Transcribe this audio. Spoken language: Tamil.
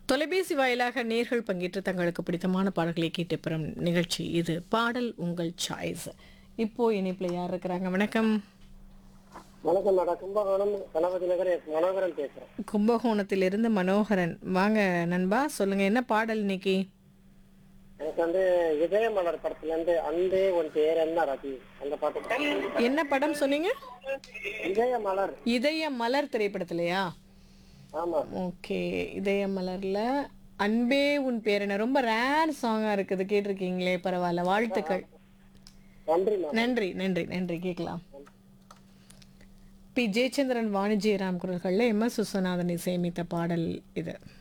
தொலைபேசி வாயிலாக நேர்கள் பங்கேற்று தங்களுக்கு பிடித்தமான பாடல்களை கேட்டு பெறும் நிகழ்ச்சி இது பாடல் உங்கள் சாய்ஸ் இப்போ இணைப்பில் யார் இருக்கிறாங்க வணக்கம் வணக்கம் மேடம் கும்பகோணம் கணபதி நகர் எஸ் மனோகரன் பேசுறேன் கும்பகோணத்திலிருந்து மனோகரன் வாங்க நண்பா சொல்லுங்க என்ன பாடல் இன்னைக்கு எனக்கு வந்து இதயமலர் படத்துல இருந்து அன்பே உன் பேர் என்ன ரவி அந்த பாட்டு என்ன படம் சொன்னீங்க இதயமலர் இதய மலர் திரைப்படத்திலையா ஆமா ஓகே இதய மலர்ல அன்பே உன் பேர் என்ன ரொம்ப ரேர் சாங்கா இருக்குது கேட்டிருக்கீங்களே பரவாயில்ல வாழ்த்துக்கள் நன்றி மேம் நன்றி நன்றி நன்றி கேட்கலாம் பி ஜெயச்சந்திரன் வாணிஜெயராம் குரல்களில் எம் எஸ் விஸ்வநாதன் இசையமைத்த பாடல் இது